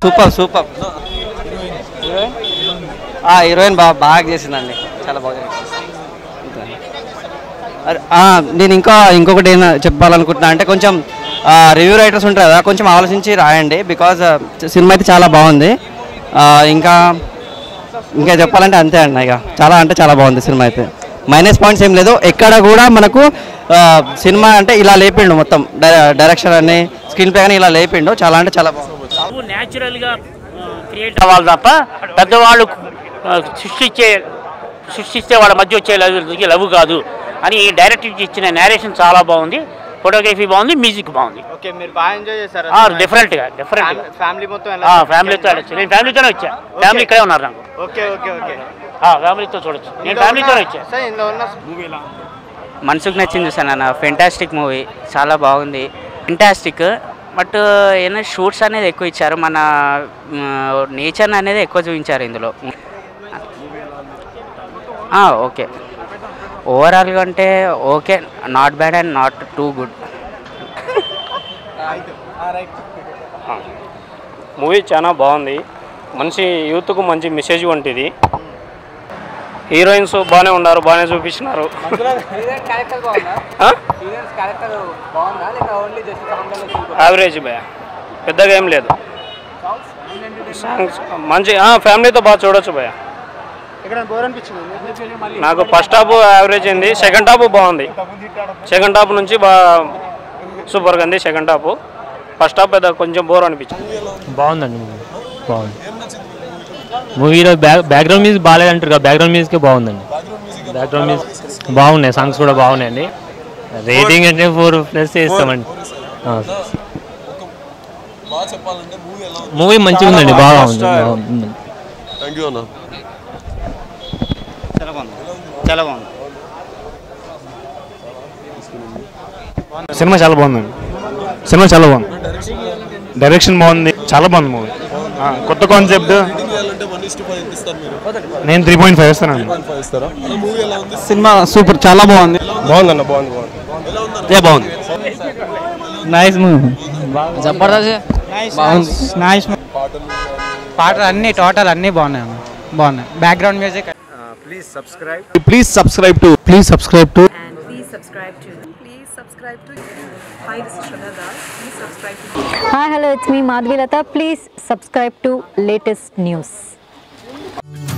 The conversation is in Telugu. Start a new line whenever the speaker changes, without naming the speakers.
సూపర్ సూపర్ హీరోయిన్ బాగా బాగా చేసిందండి చాలా బాగా చేసింది. అరే, ఆ, నేను ఇంకా ఇంకొకటి ఏం చెప్పాలనుకుంటున్నా అంటే కొంచెం రివ్యూ రైటర్స్ ఉంటారు కదా కొంచెం ఆలోచించి రాయండి బికాజ్ సినిమా అయితే చాలా బాగుంది ఆ, ఇంకా ఇంకా చెప్పాలంటే అంతే అండి ఇక చాలా అంటే చాలా బాగుంది సినిమా అయితే మైనస్ పాయింట్స్ ఏం లేదు ఎక్కడ కూడా మనకు ఆ, సినిమా అంటే ఇలా లేపిండు మొత్తం డై- డైరెక్షన్ అని స్క్రీన్ ప్లే కానీ ఇలా లేపిండు చాలా అంటే చాలా బాగుంది
లవ్ న్యాచురల్గా క్రియేట్ అవ్వాలి తప్ప పెద్దవాళ్ళు ఆ, సృష్టించే సృష్టిస్తే వాళ్ళ మధ్య వచ్చే లవ్ లవ్ కాదు అని డైరెక్ట్ ఇచ్చిన నేరేషన్ చాలా బాగుంది ఫోటోగ్రఫీ బాగుంది మ్యూజిక్ బాగుంది
ఓకే మీరు బాగా ఎంజాయ్ చేశారా
డిఫరెంట్గా డిఫరెంట్
ఫ్యామిలీ మొత్తం ఎలా
ఫ్యామిలీతో వెళ్ళొచ్చు నేను ఫ్యామిలీతోనే వచ్చా ఫ్యామిలీ ఇక్కడే ఉన్నారు నాకు
ఓకే ఓకే ఓకే
ఫ్యామిలీతో చూడొచ్చు నేను ఫ్యామిలీతోనే వచ్చా
సార్ ఇందులో ఉన్న
మనసుకు నచ్చింది చూసాను అన్న ఫెంటాస్టిక్ మూవీ చాలా బాగుంది ఫెంటాస్టిక్ బట్ ఏమైనా షూట్స్ అనేది ఎక్కువ ఇచ్చారు మన నేచర్ అనేది ఎక్కువ చూపించారు ఇందులో ఆ, ఓకే ఓవరాల్గా అంటే okay not bad and not too good
movie చాలా బాగుంది మంచి యూత్కు మంచి మెసేజ్ వంటిది హీరోయిన్స్ బాగానే ఉన్నారు బాగానే చూపించినారు ఆ? యావరేజ్ భయ పెద్దగా ఏం లేదు సాంగ్స్ మంచి ఆ, ఫ్యామిలీతో బాగా చూడొచ్చు భయ
ఇక్కడ బోర్ అనిపించింది
నాకు ఫస్ట్ హాఫ్ యావరేజ్ అయింది సెకండ్ హాఫ్ బాగుంది సెకండ్ హాఫ్ నుంచి బాగా సూపర్గా ఉంది సెకండ్ హాఫ్ ఫస్ట్ హాఫ్ పెద్ద కొంచెం బోర్ అనిపించింది
బాగుందండి మూవీ బాగుంది మూవీలో బ్యాక్ బ్యాక్గ్రౌండ్ మ్యూజిక్ బాగాలేదంటారు కదా బ్యాక్గ్రౌండ్ మ్యూజిక్ బాగుందండి బ్యాక్గ్రౌండ్ మ్యూజిక్ బాగున్నాయి సాంగ్స్ కూడా బాగున్నాయండి రేటింగ్ అంటే ఫోర్ ప్లస్ ఇస్తామండి మూవీ మంచిగా ఉందండి బాగా ఉంది బాగుంది.
థ్యాంక్ యూ అన్న
చాలా బాగుంది చాలా బాగుంది
సినిమా చాలా బాగుందండి సినిమా చాలా బాగుంది డైరెక్షన్ బాగుంది చాలా బాగుంది మూవీ కొత్త కాన్సెప్ట్ నేను త్రీ పాయింట్ ఫైవ్ ఇస్తానండి
సినిమా సూపర్ చాలా బాగుంది
బాగుందన్న బాగుంది బాగుంది
ఏ బాగుంది
నైస్ మూవీ
జబర్దస్త్
బాగుంది నైస్ పాటలు అన్ని టోటల్ అన్ని బాగున్నాయి అన్న బాగున్నాయి background music
please subscribe to please subscribe to
and please subscribe to please subscribe to hi this is Shraddha Das please subscribe to
Hi, hello, it's me Madhvi Lata. Please subscribe to latest news.